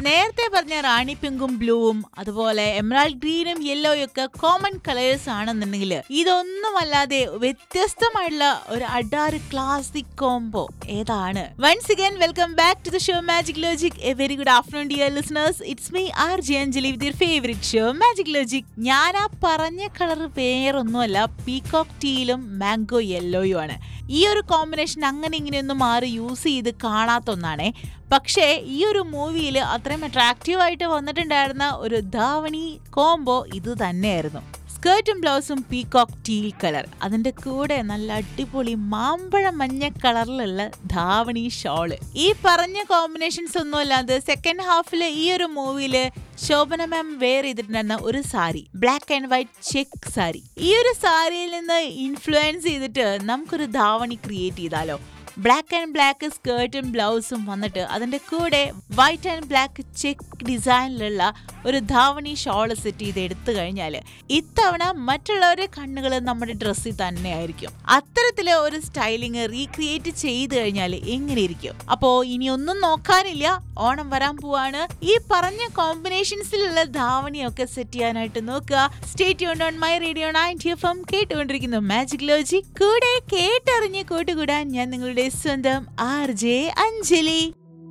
നേരത്തെ പറഞ്ഞ റാണി പിങ്കും ബ്ലൂവും അതുപോലെ എമറാൾഡ് ഗ്രീനും യെല്ലോയും ഒക്കെ കോമൺ കളേഴ്സ് ആണെന്നുണ്ടെങ്കിൽ ഇതൊന്നുമല്ലാതെ വ്യത്യസ്തമായിട്ടുള്ള ഒരു അഡാറ് ക്ലാസിക് കോംബോ ഏതാണ് once again welcome back to the show magic logic a very good afternoon dear listeners it's me R J Anjali with your favourite show magic logic ഞാൻ ആ പറഞ്ഞ കളർ വേറൊന്നുമല്ല പീകോക്ക് ടീലും മാംഗോ യെല്ലോയും ആണ് ഈ ഒരു കോമ്പിനേഷൻ അങ്ങനെ ഇങ്ങനെയൊന്നും ആരും യൂസ് ചെയ്ത് കാണാത്ത ഒന്നാണേ പക്ഷേ ഈ ഒരു മൂവിയിൽ അത്രയും അട്രാക്റ്റീവ് ആയിട്ട് വന്നിട്ടുണ്ടായിരുന്ന ഒരു ധാവണി കോംബോ ഇത് തന്നെയായിരുന്നു സ്കേർട്ടും ബ്ലൗസും പീകോക്ക് ടീൽ കളർ അതിന്റെ കൂടെ നല്ല അടിപൊളി മാമ്പഴ മഞ്ഞ കളറിലുള്ള ധാവണി ഷോള് ഈ പറഞ്ഞ കോമ്പിനേഷൻസ് ഒന്നും അല്ലാതെ സെക്കൻഡ് ഹാഫിൽ ഈ ഒരു മൂവിയില് ശോഭന മാം വെയർ ചെയ്തിട്ടുണ്ടായിരുന്ന ഒരു sari black and white check sari ഈ ഒരു സാരിയിൽ നിന്ന് ഇൻഫ്ലുവൻസ് ചെയ്തിട്ട് നമുക്കൊരു ധാവണി ക്രിയേറ്റ് ചെയ്താലോ ബ്ലാക്ക് ആൻഡ് ബ്ലാക്ക് സ്കേർട്ടും ബ്ലൗസും വന്നിട്ട് അതിന്റെ കൂടെ വൈറ്റ് ആൻഡ് ബ്ലാക്ക് ചെക്ക് ഡിസൈനിലുള്ള ഒരു ധാവണി ഷോള് സെറ്റ് ചെയ്ത് എടുത്തു കഴിഞ്ഞാൽ ഇത്തവണ മറ്റുള്ളവരുടെ കണ്ണുകൾ നമ്മുടെ ഡ്രസ്സിൽ തന്നെയായിരിക്കും അത്തരത്തില് ഒരു സ്റ്റൈലിങ് റീക്രിയേറ്റ് ചെയ്ത് കഴിഞ്ഞാൽ എങ്ങനെ ഇരിക്കും അപ്പോ ഇനി ഒന്നും നോക്കാനില്ല ഓണം വരാൻ പോവാണ് ഈ പറഞ്ഞ കോമ്പിനേഷൻസിലുള്ള ധാവണിയൊക്കെ സെറ്റ് ചെയ്യാനായിട്ട് നോക്കുക സ്റ്റേറ്റ് ഓൺ my radio ninety F M കേട്ടുകൊണ്ടിരിക്കുന്നു മാജിക് ലോജി കൂടെ കേട്ടറിഞ്ഞ് കൂട്ടുകൂടാൻ ഞാൻ നിങ്ങളുടെ സ്വന്തം ആർ ജെ അഞ്ജലി